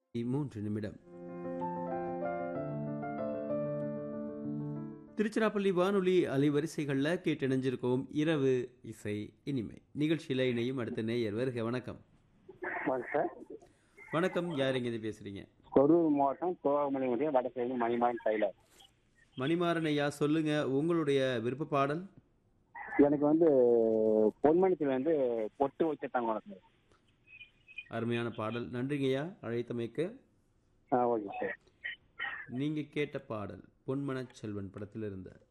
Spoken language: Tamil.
மூன்று நிமிடம் திருச்சிராப்பள்ளி வானொலி அலைவரிசைகளில் கேட்டிணைஞ்சிருக்கோம் இரவு இசை இனிமை நிகழ்ச்சியில் இணையும் அடுத்த நேயர் வருக வணக்கம் வணக்கம் சார் வணக்கம் யார் எங்கேருந்து பேசுறீங்க கரூர் மாவட்டம் தோகமலை முடிய வடசைடு மணிமான் டெய்லர் மணிமாறன் ஐயா சொல்லுங்க உங்களுடைய விருப்ப பாடல் எனக்கு வந்து பொன்மணித்தில் வந்து பொட்டு வச்சுட்டாங்க சார் அருமையான பாடல் நன்றிங்கய்யா அழைத்தமைக்கு ஆ ஓகே சார் நீங்க கேட்ட பாடல் பொன்மனச் செல்வன் படத்தில் இருந்த